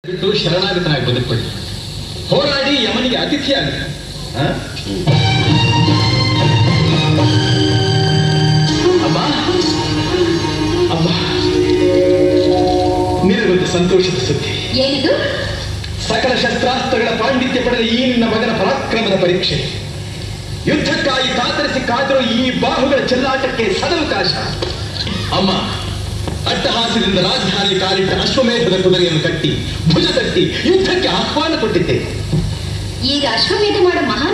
ಬಿಟ್ಟು ಶರಣಾಗತನಾಗಿ ಬದುಕೊಳ್ಳಿ ಹೋರಾಡಿ ಯಮನಿಗೆ ಅತಿಥಿಯಾಗಿ ಆ? ಅಮ್ಮ ಅಮ್ಮ ನಿನಗೊಂದು ಸಂತೋಷದ ಸುದ್ದಿ ಏನಿದು ಸಕಲ ಶಸ್ತ್ರಾಸ್ತ್ರಗಳ ಪಾಂಡಿತ್ಯ ಪಡೆದ ಈ ನಿನ್ನ ಮಗನ ಪರಾಕ್ರಮದ ಪರೀಕ್ಷೆ ಯುದ್ಧಕ್ಕಾಗಿ ಕಾತರಿಸಿ ಕಾದರೂ ಈ ಬಾಹುಗಳ ಚೆಲ್ಲಾಟಕ್ಕೆ ಸದವಕಾಶ ಅಮ್ಮ ಅಟ್ಟಹಾಸದಿಂದ ರಾಜಧಾನಿ ಕಾಲಿಟ್ಟ ಅಶ್ವಮೇಧದ ಕುದುರೆಯನ್ನು ಕಟ್ಟಿ ಭುಜ ತಟ್ಟಿ ಯುದ್ಧಕ್ಕೆ ಆಹ್ವಾನ ಕೊಟ್ಟಿದ್ದೆ ಈಗ ಅಶ್ವಮೇಧ ಮಾಡೋ ಮಹಾನ್